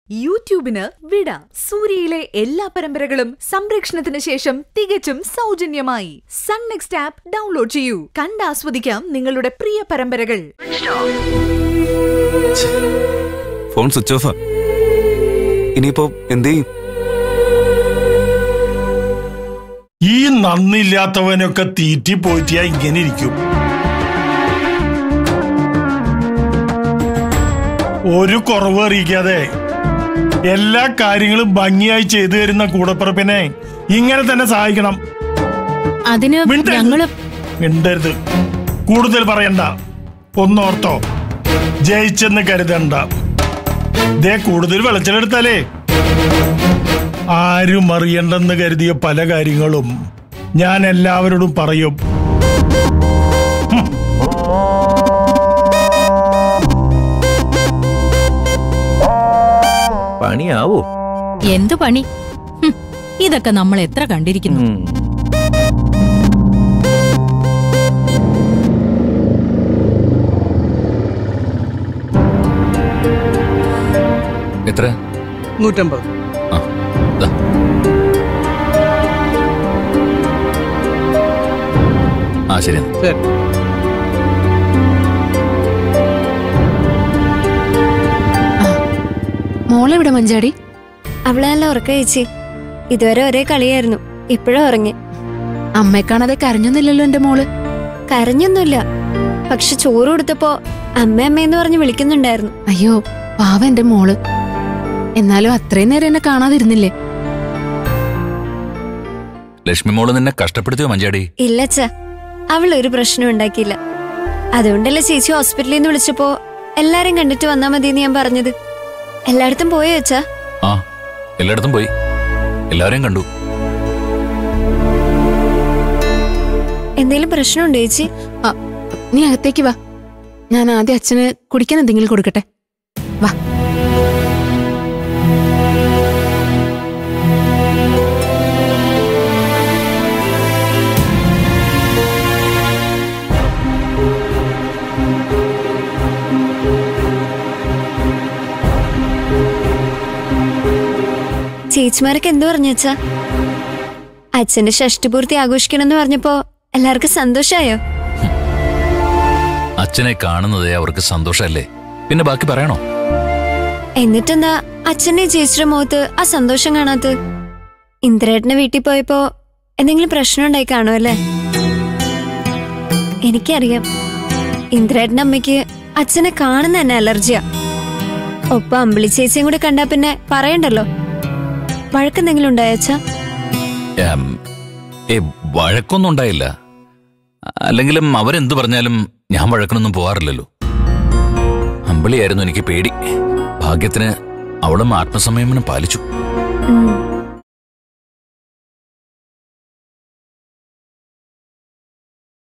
യൂട്യൂബിന് വിട സൂര്യയിലെ എല്ലാ പരമ്പരകളും സംരക്ഷണത്തിന് ശേഷം തികച്ചും സൗജന്യമായി സൺ നെക്സ്റ്റ് ആപ്പ് ഡൗൺലോഡ് ചെയ്യൂ കണ്ടാസ്വദിക്കാം നിങ്ങളുടെ പ്രിയ പരമ്പരകൾ ഫോൺ സ്വിച്ച് ഓഫാ ഇനിയിപ്പോ എന്ത് ചെയ്യും ഈ നന്ദില്ലാത്തവനൊക്കെ തീറ്റി പോറ്റിയാ ഇങ്ങനെ ഇരിക്കും ഒരു കുറവ് അറിയിക്കാതെ എല്ലാ കാര്യങ്ങളും ഭംഗിയായി ചെയ്തു തരുന്ന കൂടപ്പിറപ്പിനെ ഇങ്ങനെ തന്നെ സഹായിക്കണം അതിന് മിണ്ടരുത്. ഞങ്ങള് മിണ്ടരുത് കൂടുതൽ പറയണ്ട ഒന്നോർത്തോ ജയിച്ചെന്ന് കരുതണ്ട ദേ കൂടുതൽ വെളച്ചിലെടുത്താലേ ആരും അറിയണ്ടെന്ന് കരുതിയ പല കാര്യങ്ങളും ഞാൻ എല്ലാവരോടും പറയും പണിയാവോ എന്തു പണി ഹും, ഇതൊക്കെ നമ്മൾ എത്ര കണ്ടിരിക്കുന്നു ഉം. എത്ര നൂറ്റമ്പത് ആ ദാ. ആ ശരി എന്നാ. ശരി മോളെവിടെ മഞ്ചാടി അവളെ നല്ല ഉറക്ക ചേച്ചി ഇതുവരെ ഒരേ കളിയായിരുന്നു ഇപ്പോഴും ഉറങ്ങി അമ്മയെ കാണാതെ കരഞ്ഞൊന്നുമില്ലല്ലോ എന്റെ മോള് കരഞ്ഞൊന്നുമില്ല പക്ഷെ ചോറ് കൊടുത്തപ്പോ അമ്മ അമ്മയെന്ന് പറഞ്ഞ് വിളിക്കുന്നുണ്ടായിരുന്നു അയ്യോ പാവ എന്റെ മോള് എന്നാലും അത്രയും നേരം എന്നെ കാണാതിരുന്നില്ലേ ലക്ഷ്മി മോള് നിന്നെ കഷ്ടപ്പെടുത്തിയോ മഞ്ചാടി ഇല്ലച്ച അവൾ ഒരു പ്രശ്നം ഉണ്ടാക്കിയില്ല അതുകൊണ്ടല്ലേ ചേച്ചി ഹോസ്പിറ്റലിൽ നിന്ന് വിളിച്ചപ്പോ എല്ലാരും കണ്ടിട്ട് വന്നാ മതിയെന്ന് ഞാൻ പറഞ്ഞത് എല്ലായിടത്തും പോയോ അച്ഛാ ആ എല്ലായിടത്തും പോയി എല്ലാവരെയും കണ്ടു എന്തെങ്കിലും പ്രശ്നമുണ്ടോ ചേച്ചി ആ, നീ അകത്തേക്ക് വാ ഞാൻ ആദ്യം അച്ഛന് കുടിക്കാൻ എന്തെങ്കിലും കൊടുക്കട്ടെ വാ ചേച്ചിമാരൊക്കെ എന്തു പറഞ്ഞു അച്ഛാ അച്ഛന്റെ ഷഷ്ടിപൂർത്തി ആഘോഷിക്കണമെന്ന് പറഞ്ഞപ്പോ എല്ലാവർക്കും സന്തോഷായോ അച്ഛനെ കാണുന്നതേ അവർക്ക് സന്തോഷമല്ലേ പിന്നെ ബാക്കി പറയണോ എന്നിട്ടെന്താ അച്ഛന്റെ ചേച്ചിയുടെ മുഖത്ത് ആ സന്തോഷം കാണാത്ത ഇന്ദ്രേട്ടന്റെ വീട്ടിൽ പോയപ്പോ എന്തെങ്കിലും പ്രശ്നം ഉണ്ടായി കാണുമല്ലേ എനിക്കറിയാം ഇന്ദ്രേട്ടന്റെ അമ്മയ്ക്ക് അച്ഛനെ കാണുന്ന തന്നെ അലർജിയാ ഒപ്പം അമ്പിളി ചേച്ചിയും കൂടെ കണ്ടാ പിന്നെ പറയണ്ടല്ലോ വഴക്കെന്തെങ്കിലും ഉണ്ടായോ അച്ഛാ ഏം, ഏ വഴക്കൊന്നും ഉണ്ടായില്ല അല്ലെങ്കിലും അവരെന്തു പറഞ്ഞാലും ഞാൻ വഴക്കിനൊന്നും പോവാറില്ലല്ലോ അമ്പിളിയായിരുന്നു എനിക്ക് പേടി ഭാഗ്യത്തിന് അവളും ആത്മസംയമനം പാലിച്ചു ഉം.